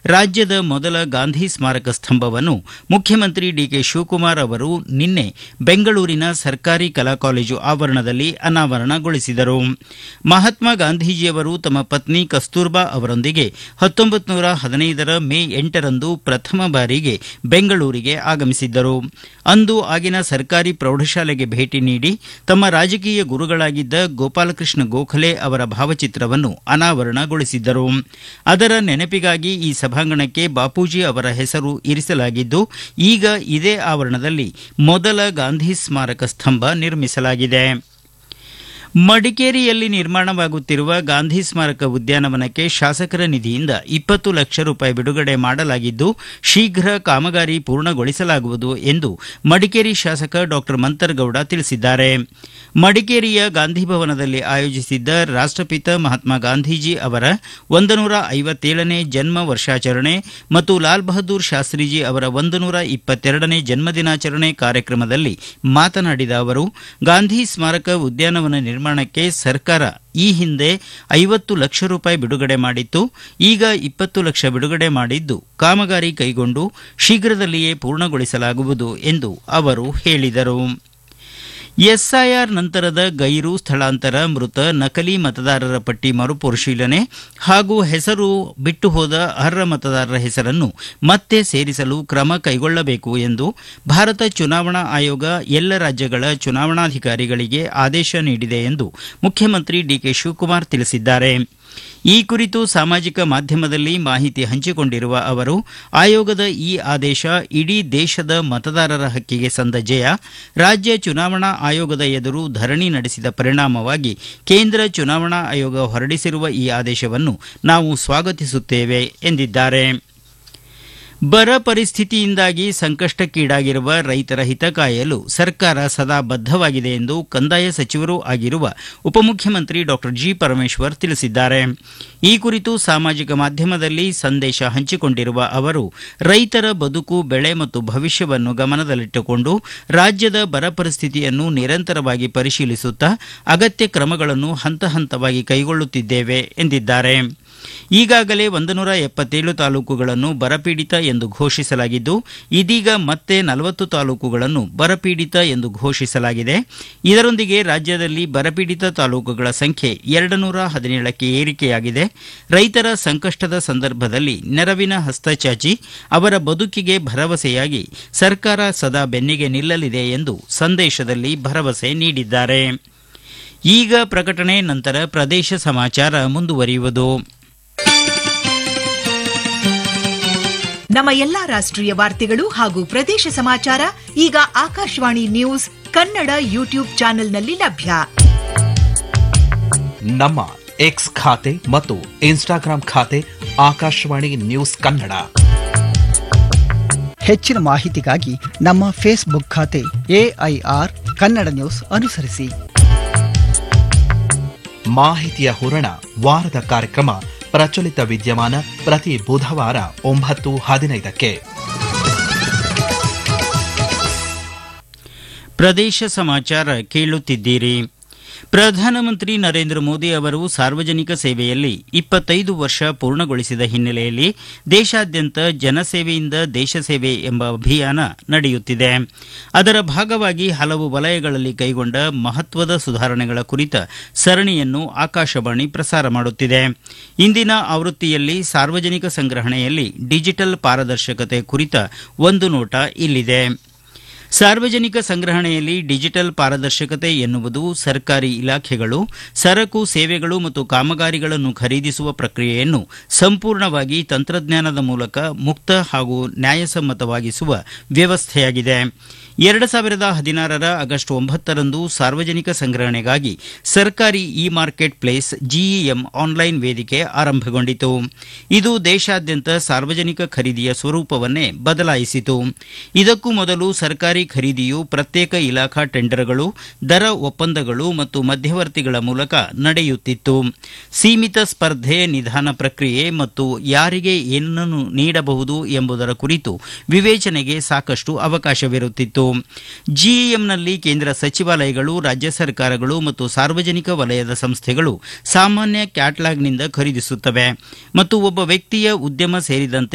ರಾಜ್ಯದ ಮೊದಲ ಗಾಂಧಿ ಸ್ಮಾರಕ ಸ್ತಂಭವನ್ನು ಮುಖ್ಯಮಂತ್ರಿ ಡಿಕೆ ಶಿವಕುಮಾರ್ ಅವರು ನಿನ್ನೆ ಬೆಂಗಳೂರಿನ ಸರ್ಕಾರಿ ಕಲಾ ಕಾಲೇಜು ಆವರಣದಲ್ಲಿ ಅನಾವರಣಗೊಳಿಸಿದರು ಮಹಾತ್ಮ ಗಾಂಧೀಜಿಯವರು ತಮ್ಮ ಪತ್ನಿ ಕಸ್ತೂರ್ಬಾ ಅವರೊಂದಿಗೆ ಹತ್ತೊಂಬತ್ತು ನೂರ ಹದಿನೈದರ ಮೇ ಎಂಟರಂದು ಪ್ರಥಮ ಬಾರಿಗೆ ಬೆಂಗಳೂರಿಗೆ ಆಗಮಿಸಿದ್ದರು ಅಂದು ಆಗಿನ ಸರ್ಕಾರಿ ಪ್ರೌಢಶಾಲೆಗೆ ಭೇಟಿ ನೀಡಿ ತಮ್ಮ ರಾಜಕೀಯ ಗುರುಗಳಾಗಿದ್ದ ಗೋಪಾಲಕೃಷ್ಣ ಗೋಖಲೆ ಅವರ ಭಾವಚಿತ್ರವನ್ನು ಅನಾವರಣಗೊಳಿಸಿದ್ದರು ಅದರ ನೆನಪಿಗಾಗಿ ಈ ಸಭಾಂಗಣಕ್ಕೆ ಬಾಪೂಜಿ ಅವರ ಹೆಸರು ಇರಿಸಲಾಗಿದ್ದು ಈಗ ಇದೇ ಆವರಣದಲ್ಲಿ ಮೊದಲ ಗಾಂಧಿ ಸ್ಮಾರಕ ಸ್ತಂಭ ನಿರ್ಮಿಸಲಾಗಿದೆ ಮಡಿಕೇರಿಯಲ್ಲಿ ನಿರ್ಮಾಣವಾಗುತ್ತಿರುವ ಗಾಂಧಿ ಸ್ಮಾರಕ ಉದ್ಯಾನವನಕ್ಕೆ ಶಾಸಕರ ನಿಧಿಯಿಂದ ಇಪ್ಪತ್ತು ಲಕ್ಷ ರೂಪಾಯಿ ಬಿಡುಗಡೆ ಮಾಡಲಾಗಿದ್ದು ಶೀಘ್ರ ಕಾಮಗಾರಿ ಪೂರ್ಣಗೊಳಿಸಲಾಗುವುದು ಎಂದು ಮಡಿಕೇರಿ ಶಾಸಕ ಡಾಕ್ಟರ್ ಮಂತರಗೌಡ ತಿಳಿಸಿದ್ದಾರೆ ಮಡಿಕೇರಿಯ ಗಾಂಧಿ ಭವನದಲ್ಲಿ ಆಯೋಜಿಸಿದ್ದ ರಾಷ್ಟಪಿತ ಮಹಾತ್ಮ ಗಾಂಧೀಜಿ ಅವರ ಒಂದು ನೂರ ಐವತ್ತೇಳನೇ ಜನ್ಮ ವರ್ಷಾಚರಣೆ ಮತ್ತು ಲಾಲ್ ಬಹದ್ದೂರ್ ಶಾಸ್ತ್ರೀಜಿ ಅವರ ಒಂದು ನೂರ ಇಪ್ಪತ್ತೆರಡನೇ ಜನ್ಮದಿನಾಚರಣೆ ಕಾರ್ಯಕ್ರಮದಲ್ಲಿ ಮಾತನಾಡಿದ ಅವರು ಗಾಂಧಿ ಸ್ಮಾರಕ ಉದ್ಯಾನವನ ನಿರ್ಮಾಣಕ್ಕೆ ಸರ್ಕಾರ ಈ ಹಿಂದೆ ಐವತ್ತು ಲಕ್ಷ ರೂಪಾಯಿ ಬಿಡುಗಡೆ ಮಾಡಿತ್ತು ಈಗ ಇಪ್ಪತ್ತು ಲಕ್ಷ ಬಿಡುಗಡೆ ಮಾಡಿದ್ದು ಕಾಮಗಾರಿ ಕೈಗೊಂಡು ಶೀಘ್ರದಲ್ಲಿಯೇ ಪೂರ್ಣಗೊಳಿಸಲಾಗುವುದು ಎಂದು ಅವರು ಹೇಳಿದರು ಎಸ್ಐಆರ್ ನಂತರದ ಗೈರು ಸ್ಥಳಾಂತರ ಮೃತ ನಕಲಿ ಮತದಾರರ ಪಟ್ಟಿ ಮರುಪರಿಶೀಲನೆ ಹಾಗೂ ಹೆಸರು ಬಿಟ್ಟು ಹೋದ ಅರ್ಹ ಮತದಾರರ ಹೆಸರನ್ನು ಮತ್ತೆ ಸೇರಿಸಲು ಕ್ರಮ ಕೈಗೊಳ್ಳಬೇಕು ಎಂದು ಭಾರತ ಚುನಾವಣಾ ಆಯೋಗ ಎಲ್ಲ ರಾಜ್ಯಗಳ ಚುನಾವಣಾಧಿಕಾರಿಗಳಿಗೆ ಆದೇಶ ನೀಡಿದೆ ಎಂದು ಮುಖ್ಯಮಂತ್ರಿ ಡಿಕೆ ಶಿವಕುಮಾರ್ ತಿಳಿಸಿದ್ದಾರೆ ಈ ಕುರಿತು ಸಾಮಾಜಿಕ ಮಾಧ್ಯಮದಲ್ಲಿ ಮಾಹಿತಿ ಹಂಚಿಕೊಂಡಿರುವ ಅವರು ಆಯೋಗದ ಈ ಆದೇಶ ಇಡೀ ದೇಶದ ಮತದಾರರ ಹಕ್ಕಿಗೆ ಸಂದ ಜಯ ರಾಜ್ಯ ಚುನಾವಣಾ ಆಯೋಗದ ಎದುರು ಧರಣಿ ನಡೆಸಿದ ಪರಿಣಾಮವಾಗಿ ಕೇಂದ್ರ ಚುನಾವಣಾ ಆಯೋಗ ಹೊರಡಿಸಿರುವ ಈ ಆದೇಶವನ್ನು ನಾವು ಸ್ವಾಗತಿಸುತ್ತೇವೆ ಎಂದಿದ್ದಾರೆ ಬರ ಪರಿಸ್ಥಿತಿಯಿಂದಾಗಿ ಸಂಕಷ್ಟಕ್ಕೀಡಾಗಿರುವ ರೈತರ ಹಿತ ಕಾಯಲು ಸರ್ಕಾರ ಸದಾ ಬದ್ಧವಾಗಿದೆ ಎಂದು ಕಂದಾಯ ಸಚಿವರೂ ಆಗಿರುವ ಉಪಮುಖ್ಯಮಂತ್ರಿ ಡಾಕ್ಟರ್ ಜಿ ಪರಮೇಶ್ವರ್ ತಿಳಿಸಿದ್ದಾರೆ ಈ ಕುರಿತು ಸಾಮಾಜಿಕ ಮಾಧ್ಯಮದಲ್ಲಿ ಸಂದೇಶ ಹಂಚಿಕೊಂಡಿರುವ ಅವರು ರೈತರ ಬದುಕು ಬೆಳೆ ಮತ್ತು ಭವಿಷ್ಯವನ್ನು ಗಮನದಲ್ಲಿಟ್ಟುಕೊಂಡು ರಾಜ್ಯದ ಬರ ಪರಿಸ್ಥಿತಿಯನ್ನು ನಿರಂತರವಾಗಿ ಪರಿಶೀಲಿಸುತ್ತಾ ಅಗತ್ಯ ಕ್ರಮಗಳನ್ನು ಹಂತ ಹಂತವಾಗಿ ಕೈಗೊಳ್ಳುತ್ತಿದ್ದೇವೆ ಎಂದಿದ್ದಾರೆ ಈಗಾಗಲೇ ಒಂದು ನೂರ ಎಪ್ಪತ್ತೇಳು ತಾಲೂಕುಗಳನ್ನು ಬರಪೀಡಿತ ಎಂದು ಘೋಷಿಸಲಾಗಿದ್ದು ಇದೀಗ ಮತ್ತೆ ನಲವತ್ತು ತಾಲೂಕುಗಳನ್ನು ಬರಪೀಡಿತ ಎಂದು ಘೋಷಿಸಲಾಗಿದೆ ಇದರೊಂದಿಗೆ ರಾಜ್ಯದಲ್ಲಿ ಬರಪೀಡಿತ ತಾಲೂಕುಗಳ ಸಂಖ್ಯೆ ಎರಡು ನೂರ ಹದಿನೇಳಕ್ಕೆ ಏರಿಕೆಯಾಗಿದೆ ರೈತರ ಸಂಕಷ್ಟದ ಸಂದರ್ಭದಲ್ಲಿ ನೆರವಿನ ಹಸ್ತಚಾಚಿ ಅವರ ಬದುಕಿಗೆ ಭರವಸೆಯಾಗಿ ಸರ್ಕಾರ ಸದಾ ಬೆನ್ನಿಗೆ ನಿಲ್ಲಲಿದೆ ಎಂದು ಸಂದೇಶದಲ್ಲಿ ಭರವಸೆ ನೀಡಿದ್ದಾರೆ ಈಗ ಪ್ರಕಟಣೆ ನಂತರ ಪ್ರದೇಶ ಸಮಾಚಾರ ಮುಂದುವರಿಯುವುದು ನಮ್ಮ ಎಲ್ಲಾ ರಾಷ್ಟ್ರೀಯ ವಾರ್ತೆಗಳು ಹಾಗೂ ಪ್ರದೇಶ ಸಮಾಚಾರ ಈಗ ಆಕಾಶವಾಣಿ ನ್ಯೂಸ್ ಕನ್ನಡ ಯೂಟ್ಯೂಬ್ ಚಾನೆಲ್ನಲ್ಲಿ ಲಭ್ಯ ನಮ್ಮ ಎಕ್ಸ್ ಖಾತೆ ಮತ್ತು ಇನ್ಸ್ಟಾಗ್ರಾಂ ಖಾತೆ ಆಕಾಶವಾಣಿ ನ್ಯೂಸ್ ಕನ್ನಡ ಹೆಚ್ಚಿನ ಮಾಹಿತಿಗಾಗಿ ನಮ್ಮ ಫೇಸ್ಬುಕ್ ಖಾತೆ ಎಐಆರ್ ಕನ್ನಡ ನ್ಯೂಸ್ ಅನುಸರಿಸಿ ಮಾಹಿತಿಯ ಹೂರಣ ವಾರದ ಕಾರ್ಯಕ್ರಮ ಪ್ರಚಲಿತ ವಿದ್ಯಮಾನ ಪ್ರತಿ ಬುಧವಾರ ಒಂಬತ್ತು ಹದಿನೈದಕ್ಕೆ ಪ್ರದೇಶ ಸಮಾಚಾರ ಕೇಳುತ್ತಿದ್ದೀರಿ ಪ್ರಧಾನಮಂತ್ರಿ ನರೇಂದ್ರ ಮೋದಿ ಅವರು ಸಾರ್ವಜನಿಕ ಸೇವೆಯಲ್ಲಿ ಇಪ್ಪತ್ತೈದು ವರ್ಷ ಪೂರ್ಣಗೊಳಿಸಿದ ಹಿನ್ನೆಲೆಯಲ್ಲಿ ದೇಶಾದ್ಯಂತ ಜನಸೇವೆಯಿಂದ ದೇಶ ಸೇವೆ ಎಂಬ ಅಭಿಯಾನ ನಡೆಯುತ್ತಿದೆ ಅದರ ಭಾಗವಾಗಿ ಹಲವು ವಲಯಗಳಲ್ಲಿ ಕೈಗೊಂಡ ಮಹತ್ವದ ಸುಧಾರಣೆಗಳ ಕುರಿತ ಸರಣಿಯನ್ನು ಆಕಾಶವಾಣಿ ಪ್ರಸಾರ ಮಾಡುತ್ತಿದೆ ಇಂದಿನ ಆವೃತ್ತಿಯಲ್ಲಿ ಸಾರ್ವಜನಿಕ ಸಂಗ್ರಹಣೆಯಲ್ಲಿ ಡಿಜಿಟಲ್ ಪಾರದರ್ಶಕತೆ ಕುರಿತ ಒಂದು ನೋಟ ಇಲ್ಲಿದೆ ಸಾರ್ವಜನಿಕ ಸಂಗ್ರಹಣೆಯಲ್ಲಿ ಡಿಜಿಟಲ್ ಪಾರದರ್ಶಕತೆ ಎನ್ನುವುದು ಸರ್ಕಾರಿ ಇಲಾಖೆಗಳು ಸರಕು ಸೇವೆಗಳು ಮತ್ತು ಕಾಮಗಾರಿಗಳನ್ನು ಖರೀದಿಸುವ ಪ್ರಕ್ರಿಯೆಯನ್ನು ಸಂಪೂರ್ಣವಾಗಿ ತಂತ್ರಜ್ಞಾನದ ಮೂಲಕ ಮುಕ್ತ ಹಾಗೂ ನ್ಯಾಯಸಮ್ಮತವಾಗಿಸುವ ವ್ಯವಸ್ಥೆಯಾಗಿದೆ ಎರಡು ಸಾವಿರದ ಹದಿನಾರರ ಆಗಸ್ಟ್ ಒಂಬತ್ತರಂದು ಸಾರ್ವಜನಿಕ ಸಂಗ್ರಹಣೆಗಾಗಿ ಸರ್ಕಾರಿ e market place GeM online ವೇದಿಕೆ ಆರಂಭಗೊಂಡಿತು ಇದು ದೇಶಾದ್ಯಂತ ಸಾರ್ವಜನಿಕ ಖರೀದಿಯ ಸ್ವರೂಪವನ್ನೇ ಬದಲಾಯಿಸಿತು ಇದಕ್ಕೂ ಮೊದಲು ಸರ್ಕಾರಿ ಖರೀದಿಯು ಪ್ರತ್ಯೇಕ ಇಲಾಖಾ ಟೆಂಡರ್ಗಳು ದರ ಒಪ್ಪಂದಗಳು ಮತ್ತು ಮಧ್ಯವರ್ತಿಗಳ ಮೂಲಕ ನಡೆಯುತ್ತಿತ್ತು ಸೀಮಿತ ಸ್ಪರ್ಧೆ ನಿಧಾನ ಪ್ರಕ್ರಿಯೆ ಮತ್ತು ಯಾರಿಗೆ ಏನನ್ನು ನೀಡಬಹುದು ಎಂಬುದರ ಕುರಿತು ವಿವೇಚನೆಗೆ ಸಾಕಷ್ಟು ಅವಕಾಶವಿರುತ್ತಿತ್ತು ಜಿಇಎಂನಲ್ಲಿ ಕೇಂದ್ರ ಸಚಿವಾಲಯಗಳು ರಾಜ್ಯ ಸರ್ಕಾರಗಳು ಮತ್ತು ಸಾರ್ವಜನಿಕ ವಲಯದ ಸಂಸ್ಥೆಗಳು ಸಾಮಾನ್ಯ ಕ್ಯಾಟ್ಲಾಗ್ನಿಂದ ಖರೀದಿಸುತ್ತವೆ ಮತ್ತು ಒಬ್ಬ ವ್ಯಕ್ತಿಯ ಉದ್ಯಮ ಸೇರಿದಂತೆ